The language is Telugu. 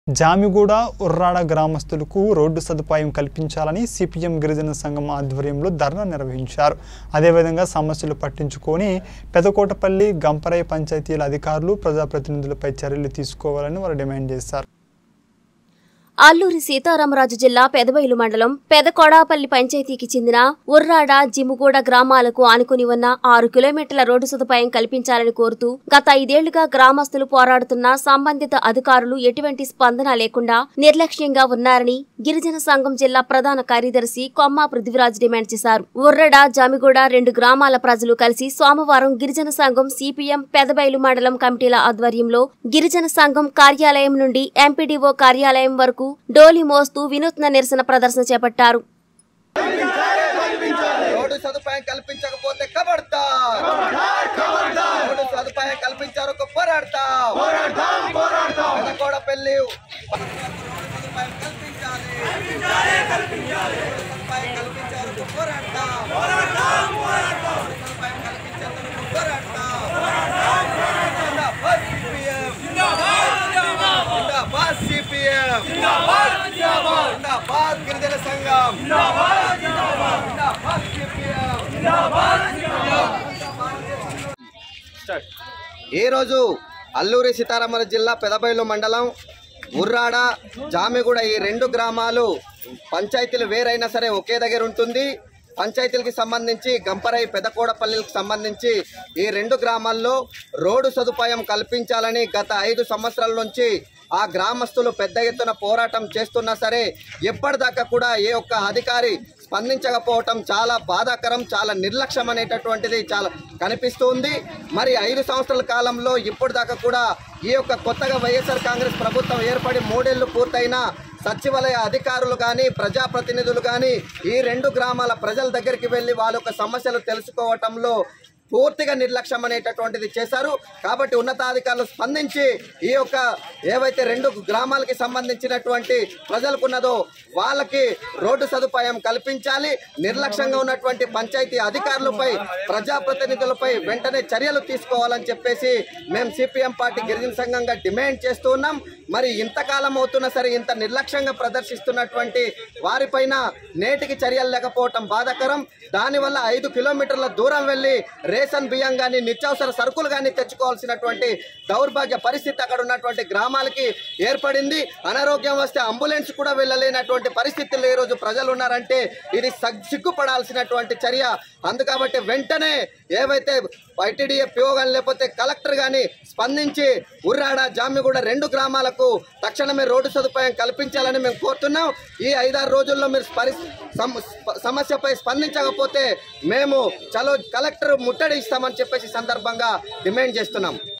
జామిగూడ ఉర్రాడ గ్రామస్తులకు రోడ్డు సదుపాయం కల్పించాలని సిపిఎం గిరిజన సంఘం ఆధ్వర్యంలో ధర్నా నిర్వహించారు అదేవిధంగా సమస్యలు పట్టించుకొని పెదకోటపల్లి గంపరై పంచాయతీల అధికారులు ప్రజాప్రతినిధులపై చర్యలు తీసుకోవాలని వారు డిమాండ్ చేశారు అల్లూరి సీతారామరాజు జిల్లా పెదబయలు మండలం పెదకొడాపల్లి పంచాయతీకి చెందిన ఉర్రాడ జిమ్ముగూడ గ్రామాలకు ఆనుకుని ఉన్న ఆరు కిలోమీటర్ల రోడ్డు సదుపాయం కల్పించాలని కోరుతూ గత ఐదేళ్లుగా గ్రామస్తులు పోరాడుతున్న సంబంధిత అధికారులు ఎటువంటి స్పందన లేకుండా నిర్లక్ష్యంగా ఉన్నారని గిరిజన సంఘం జిల్లా ప్రధాన కార్యదర్శి కొమ్మ పృథ్వీరాజ్ డిమాండ్ చేశారు ఉర్రడ జామిగూడ రెండు గ్రామాల ప్రజలు కలిసి సోమవారం గిరిజన సంఘం సిపిఎం పెదబయలు మండలం కమిటీల ఆధ్వర్యంలో గిరిజన సంఘం కార్యాలయం నుండి ఎంపీడీఓ కార్యాలయం వరకు డోలి మోస్తూ వినూత్న నిరసన ప్రదర్శన చేపట్టారు రోడ్డు సదుపాయం కల్పించకపోతే కబడతా రోడ్డు సదుపాయం కల్పించారు ఒక పోరాడతా కూడా పెళ్లి సదుపాయం కల్పించాలి రోడ్డు సదుపాయం కల్పించారు ఒక పోరాడతా రోడ్డు సదుపాయం కల్పించేందుకు ఒక పోరాడతా జిందాబాద్ సిపిఎం జిందాబాద్ గిరిజన సంఘం జిందాబాద్ సిపిఎం ఈరోజు అల్లూరి సీతారామరాజు జిల్లా పెదబైలు మండలం ఉర్రాడ జామిగూడ ఈ రెండు గ్రామాలు పంచాయతీలు వేరైనా సరే ఒకే దగ్గర ఉంటుంది పంచాయతీలకి సంబంధించి గంపరై పెదకోడపల్లికి సంబంధించి ఈ రెండు గ్రామాల్లో రోడ్డు సదుపాయం కల్పించాలని గత ఐదు సంవత్సరాల నుంచి ఆ గ్రామస్తులు పెద్ద ఎత్తున పోరాటం చేస్తున్నా సరే ఎప్పటిదాకా కూడా ఏ ఒక్క అధికారి స్పందించకపోవటం చాలా బాధాకరం చాలా నిర్లక్ష్యం అనేటటువంటిది చాలా కనిపిస్తుంది మరి ఐదు సంవత్సరాల కాలంలో ఇప్పటిదాకా కూడా ఈ యొక్క కొత్తగా వైఎస్ఆర్ కాంగ్రెస్ ప్రభుత్వం ఏర్పడి మూడేళ్లు పూర్తయినా సచివాలయ అధికారులు కానీ ప్రజాప్రతినిధులు కానీ ఈ రెండు గ్రామాల ప్రజల దగ్గరికి వెళ్ళి వాళ్ళ యొక్క సమస్యలు తెలుసుకోవటంలో పూర్తిగా నిర్లక్ష్యం అనేటటువంటిది చేశారు కాబట్టి ఉన్నతాధికారులు స్పందించి ఈ యొక్క ఏవైతే రెండు గ్రామాలకి సంబంధించినటువంటి ప్రజలకున్నదో వాళ్ళకి రోడ్డు సదుపాయం కల్పించాలి నిర్లక్ష్యంగా ఉన్నటువంటి పంచాయతీ అధికారులపై ప్రజాప్రతినిధులపై వెంటనే చర్యలు తీసుకోవాలని చెప్పేసి మేము సిపిఎం పార్టీ గిరిజన సంఘంగా డిమాండ్ చేస్తూ ఉన్నాం మరి ఇంతకాలం అవుతున్నా సరే ఇంత నిర్లక్ష్యంగా ప్రదర్శిస్తున్నటువంటి వారిపైన నేటికి చర్యలు లేకపోవటం బాధాకరం దానివల్ల ఐదు కిలోమీటర్ల దూరం వెళ్ళి రేషన్ బియ్యం కానీ నిత్యావసర సరుకులు కానీ తెచ్చుకోవాల్సినటువంటి దౌర్భాగ్య పరిస్థితి అక్కడ ఉన్నటువంటి గ్రామాలకి ఏర్పడింది అనారోగ్యం వస్తే అంబులెన్స్ కూడా వెళ్ళలేనటువంటి పరిస్థితుల్లో ఈరోజు ప్రజలు ఉన్నారంటే ఇది సగ్- సిగ్గుపడాల్సినటువంటి చర్య అందుకాబట్టి వెంటనే ఏవైతే ఐటీడీఏ పిఓ కానీ లేకపోతే కలెక్టర్ కానీ స్పందించి ఉర్రాడ జామిగూడ రెండు గ్రామాలకు తక్షణమే రోడ్డు సదుపాయం కల్పించాలని మేము కోరుతున్నాం ఈ ఐదారు రోజుల్లో మీరు పరి సమ- సమస్యపై స్పందించకపోతే మేము చలో కలెక్టర్ ముట్టడి ఇస్తామని చెప్పేసి సందర్భంగా డిమాండ్ చేస్తున్నాం